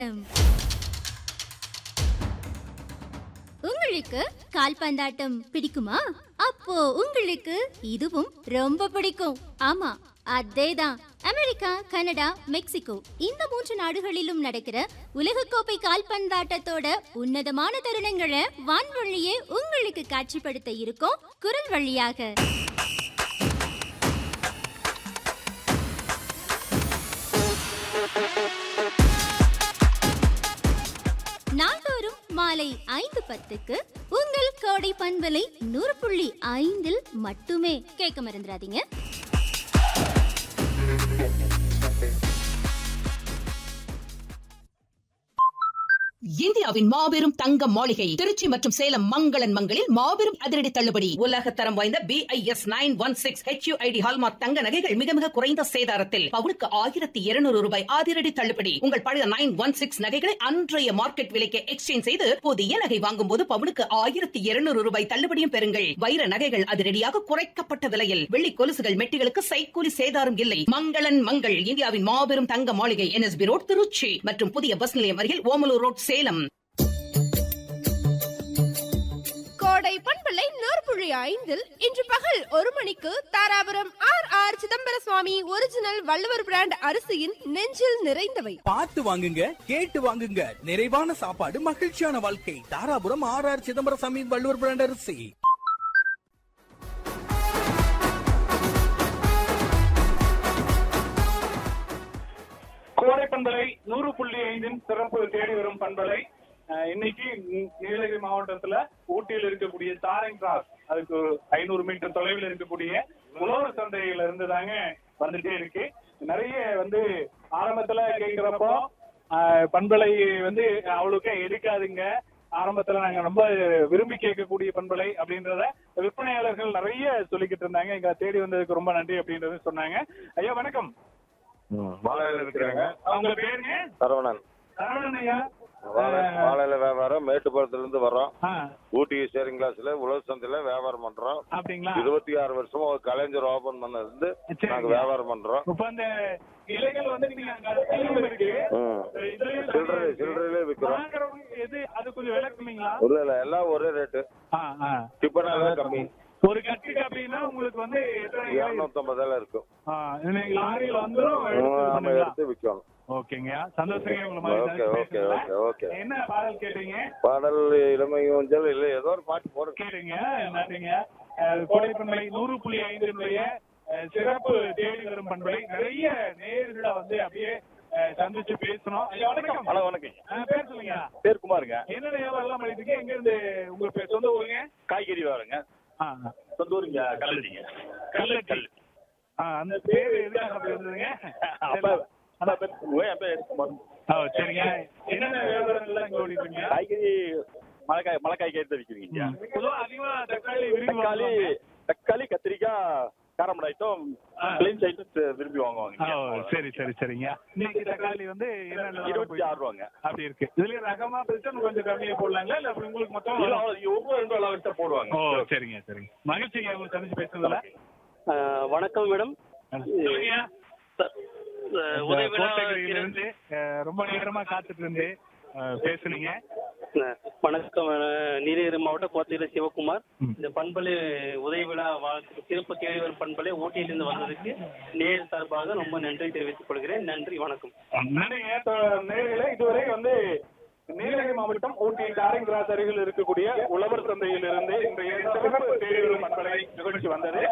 உங்களுக்கு கால்பந்தாட்டம் பிடிக்குமா அப்போ உங்களுக்கு இதுவும் ரொம்ப பிடிக்கும் ஆமா அதேதான் அமெரிக்கா கனடா மெக்சிகோ இந்த மூன்று நாடுகளிலும் நடக்கிற உலகக்கோப்பை கால்பந்தாட்டத்தோட உன்னதமான தருணங்களை வான்வழியே உங்களுக்கு காட்சிப்படுத்த இருக்கோம் குரல் வழியாக நாள்தோறும் மாலை ஐந்து பத்துக்கு உங்கள் கோடை பண்பலை நூறு புள்ளி ஐந்தில் மட்டுமே கேட்க மறந்துடாதீங்க இந்தியாவின் மாபெரும் தங்க மாளிகை திருச்சி மற்றும் சேலம் மங்களன் மங்களில் மாபெரும் அதிரடி தள்ளுபடி உலக தரம் வாய்ந்த B I S nine one six HUID hallmark தங்க நகைகள் மிக மிக குறைந்த சேதாரத்தில் பவுனுக்கு ஆயிரத்தி இருநூறு ரூபாய் அதிரடி தள்ளுபடி உங்கள் பழைய நைன் ஒன் சிக்ஸ் நகைகளை அன்றைய மார்க்கெட் விலைக்கு எக்ஸ்சேஞ்ச் செய்து புதிய நகை வாங்கும் போது பவுனுக்கு ஆயிரத்தி இருநூறு ரூபாய் தள்ளுபடியும் பெறுங்கள் வைர நகைகள் அதிரடியாக குறைக்கப்பட்ட விலையில் வெள்ளி கொலுசுகள் மெட்டிகளுக்கு சைக்கூலி சேதாரம் இல்லை மங்களன் மங்கள் இந்தியாவின் மாபெரும் தங்க மாளிகை என்எஸ்பி ரோட் திருச்சி மற்றும் புதிய பஸ் நிலையம் அருகில் ஓமலூர் ரோட் சேலம் கோடை பண்பலை நூற்புழி ஐந்தில் இன்று பகல் ஒரு மணிக்கு Dharapuram R R Chidambara Swamy original Valluvar brand அரிசியின் நெஞ்சில் நிறைந்தவை பார்த்து வாங்குங்க கேட்டு வாங்குங்க நிறைவான சாப்பாடு மகிழ்ச்சியான வாழ்க்கை தாராபுரம் ஆர் ஆர் சிதம்பரம் சாமி வள்ளுவர் பிராண்ட் அரிசி கோடை பண்பலை நூறு புள்ளி ஐந்தின் சிறப்பு தேடி வரும் பண்பலை அஹ், இன்னைக்கு நீ- நீலகிரி மாவட்டத்துல ஊட்டியில் இருக்கக்கூடிய தாரங் கிராஸ் அதுக்கு ஐநூறு மீட்டர் தொலைவில் இருக்கக்கூடிய உழவர் சந்தையில இருந்து தாங்க வந்துட்டே இருக்கு நிறைய வந்து ஆரம்பத்துல கேக்குறப்போ அஹ், பண்பலை வந்து அவ்வளோக்கா எடுக்காதுங்க ஆரம்பத்துல நாங்க ரொம்ப விரும்பி கேட்கக்கூடிய பண்பலை அப்படின்றத விற்பனையாளர்கள் நிறைய சொல்லிக்கிட்டு இருந்தாங்க எங்க தேடி வந்ததுக்கு ரொம்ப நன்றி அப்படின்றது சொன்னாங்க ஐயா வணக்கம் ம், வாழையில இருக்கிறாங்க அவங்க பேருங்க சரவணன் சரவணன் ஐயா வாழை வாழையில வியாபாரம் மேட்டுப்பாளத்துல இருந்து வரோம் ஆ, ஊட்டி ஷேரிங் கிளாஸ்ல உழவு சந்தையில வியாபாரம் பண்றோம் அப்படிங்களா இருபத்தி ஆறு வருஷமா ஒரு கலைஞர் ஓபன் பண்ணதுல இருந்து சரிங்க. நாங்க வியாபாரம் பண்றோம் இப்ப அந்த இலைகள் வந்து நீங்க அங்க அதுலயும் இருக்கு ம். இதுலயும் சில்லறை நிறைய இருக்கு. சில்லறையிலே விக்கிறோம் வாங்குறவங்க எது அது கொஞ்சம் விளக்குமீங்களா இல்ல இல்ல எல்லாம் ஒரே ரேட்டு ஆ, ஆ. டிப்பனால கம்மி ஒரு கட்டுக்கு அப்படின்னா உங்களுக்கு வந்து எத்தனை இலை? இருநூத்தம்பதுல இருக்கும் ஆ, இது நீங்க லாரியில வந்துரும் ம், எடுத்து நம்ம பண்ணுவீங்களா? எடுத்து விற்கணும் ஓகேங்க சந்தோஷங்க உங்களை மாதிரி ஓகே சந்திச்சு ஓகே பேசுனதுல. ஓகே ஓகே என்ன பாடல் கேட்டீங்க பாடல் இளமை ஊஞ்சல் இல்ல ஏதோ ஒரு பாட்டு போடுங்க கேளுங்க நன்றிங்க அஹ், கோடை பண்பலை நூறு புள்ளி ஐந்தினுடைய அஹ், சிறப்பு தேடி வரும் பண்பலை நிறைய நேர்களை வந்து அப்படியே அஹ், சந்திச்சு பேசணும் ஐயா, வணக்கம் ஹலோ வணக்கம் அஹ், பேர் சொல்லுங்க பேர் குமாருங்க என்ன வியாபாரம் எல்லாம் பண்ணிட்டு இருக்கீங்க? எங்க இருந்து உங்க பேர் சொந்த ஊருங்க காய்கறி வாருங்க ஆ, ஆ. சொந்த ஊருங்க கல்லடிங்க கல்லட்டி ஆ, அந்த பேர் எதுக்காக அப்படி இருந்ததுங்க அப்பா அப்பா பேர் ஓ, என் பேர் குமார். ஓ சரிங்க என்னென்ன வியாபாரங்கள்லாம் இங்க ஓடிட்டு இருக்கீங்க காய்கறி மலைக்காய் மலைக்காய் கேட்டு விற்கிறீங்க பொதுவா அதிகமா தக்காளி விரும்பி தக்காளி வாங்குவாங்க. தக்காளி கத்திரிக்காய் காரமடை ஐட்டம் ஆ. பிளேன்ஸ் ஐட்டம் விரும்பி ஓ, வாங்குவாங்க சரி சரி சரிங்க இன்னைக்கு தக்காளி வந்து என்னென்ன இருபத்தி ஆறு ரூபாங்க அப்படி இருக்கு இதுல ரகமா பிரிச்சா இன்னும் கொஞ்சம் கம்மியா போடலாங்களா இல்ல அப்படி உங்களுக்கு மொத்தம் இல்ல, அவ்வளவு ஒவ்வொரு ரெண்டு அளவு எடுத்தா போடுவாங்க ஓ சரிங்க சரிங்க மகிழ்ச்சிங்க உங்களை சந்திச்சு பேசுறதுல வணக்கம் மேடம் சொல்லுங்க. இந்த உதவினா கோத்தகிரியில இருந்து அஹ், ரொம்ப நேரமா காத்துட்டு இருந்து அஹ், பேசுனீங்க வணக்கம் அஹ், நீலகிரி மாவட்டம் கோத்தகிரி சிவகுமார் ம். இந்த பண்பலை உதவி விழா வாழ்த்து சிறப்பு தேடி வரும் பண்பலை ஊட்டியிலிருந்து வந்ததுக்கு நேர் சார்பாக ரொம்ப நன்றி தெரிவித்துக் கொள்கிறேன் நன்றி வணக்கம் நன்றிங்க தொ- நேயர்களே இதுவரை வந்து நீலகிரி மாவட்டம் ஊட்டி டாரிங் கிராஸ் அருகில் இருக்கக்கூடிய உழவர் சந்தையில் இருந்து இன்றைய சிறப்பு தேடி வரும் மக்களை நிகழ்ச்சி வந்தது